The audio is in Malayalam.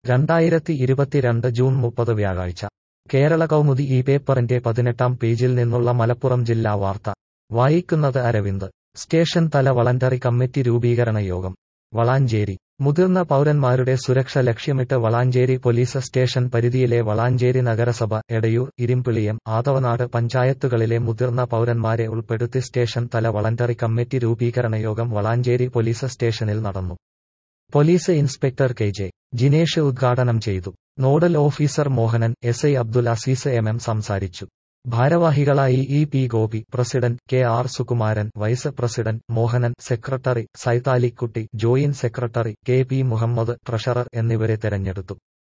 രണ്ടായിരത്തി ഇരുപത്തിരണ്ട് ജൂൺ മുപ്പത് വ്യാഴാഴ്ച കേരള കൗമുദി ഈ പേപ്പറിന്റെ പതിനെട്ടാം പേജിൽ നിന്നുള്ള മലപ്പുറം ജില്ലാ വാർത്ത വായിക്കുന്നത് അരവിന്ദ് സ്റ്റേഷൻ തല വളണ്ടറി കമ്മിറ്റി രൂപീകരണ യോഗം വളാഞ്ചേരി മുതിർന്ന പൗരന്മാരുടെ സുരക്ഷ ലക്ഷ്യമിട്ട് വളാഞ്ചേരി പോലീസ് സ്റ്റേഷൻ പരിധിയിലെ വളാഞ്ചേരി നഗരസഭ എടയൂർ ഇരിമ്പിളിയം ആദവനാട് പഞ്ചായത്തുകളിലെ മുതിർന്ന പൗരന്മാരെ ഉൾപ്പെടുത്തി സ്റ്റേഷൻ തല വളണ്ടറി കമ്മിറ്റി രൂപീകരണ യോഗം വളാഞ്ചേരി പോലീസ് സ്റ്റേഷനിൽ നടന്നു police inspector K J Jinesh ഉദ്ഘാടനം ചെയ്തു nodal officer Mohanan S I Abdul Aziz M M സംസാരിച്ചു ഭാരവാഹികളായി E P Gopi president K R Sukumaran vice president Mohanan secretary Saithalikutty joint secretary K P Muhammad treasurer എന്നിവരെ തെരഞ്ഞെടുത്തു